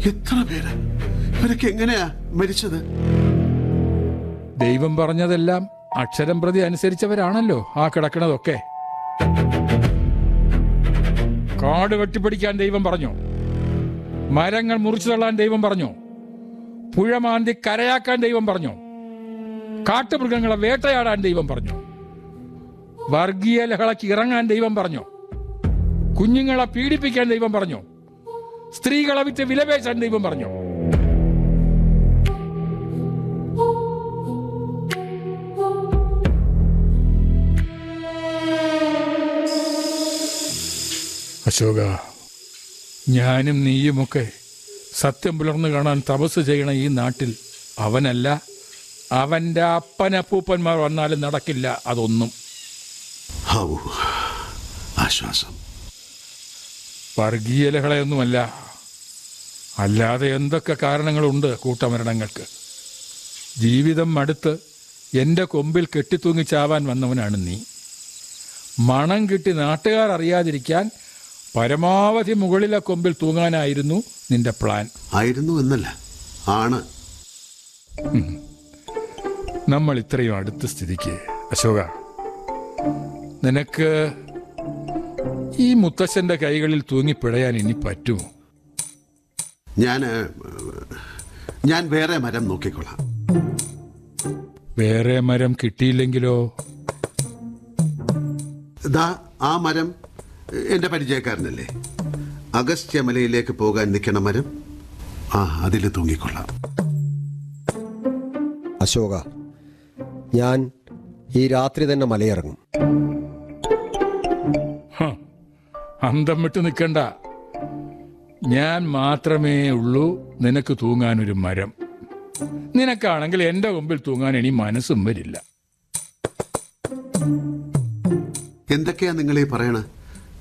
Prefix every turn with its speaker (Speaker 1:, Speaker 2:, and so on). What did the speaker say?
Speaker 1: എത്ര പേര് ഇവരൊക്കെ എങ്ങനെയാ മരിച്ചത്
Speaker 2: ദൈവം പറഞ്ഞതെല്ലാം അക്ഷരം പ്രതി അനുസരിച്ചവരാണല്ലോ ആ കിടക്കണതൊക്കെ കാട് വെട്ടിപ്പിടിക്കാൻ ദൈവം പറഞ്ഞു മരങ്ങൾ മുറിച്ചു തള്ളാൻ ദൈവം പറഞ്ഞു പുഴ മാന്തി കരയാക്കാൻ ദൈവം പറഞ്ഞു കാട്ടുമൃഗങ്ങളെ വേട്ടയാടാൻ ദൈവം പറഞ്ഞു വർഗീയ ലഹളയ്ക്ക് ഇറങ്ങാൻ ദൈവം പറഞ്ഞു കുഞ്ഞുങ്ങളെ പീഡിപ്പിക്കാൻ ദൈവം പറഞ്ഞു സ്ത്രീകളെ വിറ്റ് വിലപേശാൻ ദൈവം പറഞ്ഞു അശോക ഞാനും നീയുമൊക്കെ സത്യം പുലർന്നു കാണാൻ തപസ് ചെയ്യണ ഈ നാട്ടിൽ അവനല്ല അവന്റെ അപ്പനപ്പൂപ്പന്മാർ വന്നാലും നടക്കില്ല അതൊന്നും
Speaker 1: ഹൗ ആശ്വാസം
Speaker 2: വർഗീയ ലഹളയൊന്നുമല്ല അല്ലാതെ എന്തൊക്കെ കാരണങ്ങളുണ്ട് കൂട്ടമരണങ്ങൾക്ക് ജീവിതം മടുത്ത് എൻ്റെ കൊമ്പിൽ കെട്ടിത്തൂങ്ങി ചാവാൻ വന്നവനാണ് നീ മണം കിട്ടി നാട്ടുകാർ അറിയാതിരിക്കാൻ പരമാവധി മുകളിലെ കൊമ്പിൽ തൂങ്ങാനായിരുന്നു നിന്റെ പ്ലാൻ
Speaker 1: ആയിരുന്നു എന്നല്ല ആണ്
Speaker 2: നമ്മൾ ഇത്രയും അടുത്ത സ്ഥിതിക്ക് അശോക നിനക്ക് ഈ മുത്തശ്ശന്റെ കൈകളിൽ തൂങ്ങിപ്പിഴയാൻ ഇനി പറ്റുമോ
Speaker 1: ഞാൻ ഞാൻ വേറെ മരം നോക്കിക്കൊള്ളാം
Speaker 2: വേറെ മരം കിട്ടിയില്ലെങ്കിലോ
Speaker 1: ദാ ആ മരം എന്റെ പരിചയക്കാരനല്ലേ അഗസ്ത്യമലയിലേക്ക് പോകാൻ നിൽക്കണ മരം ആ അതിൽ തൂങ്ങിക്കൊള്ളാം
Speaker 3: അശോക ഞാൻ ഈ രാത്രി തന്നെ മലയിറങ്ങും
Speaker 2: ഹ, അന്തം വിട്ട് നിൽക്കണ്ട ഞാൻ മാത്രമേ ഉള്ളൂ നിനക്ക് തൂങ്ങാൻ ഒരു മരം നിനക്കാണെങ്കിൽ എന്റെ മുമ്പിൽ തൂങ്ങാൻ ഇനി മനസ്സും വരില്ല
Speaker 1: എന്തൊക്കെയാ നിങ്ങൾ ഈ പറയണ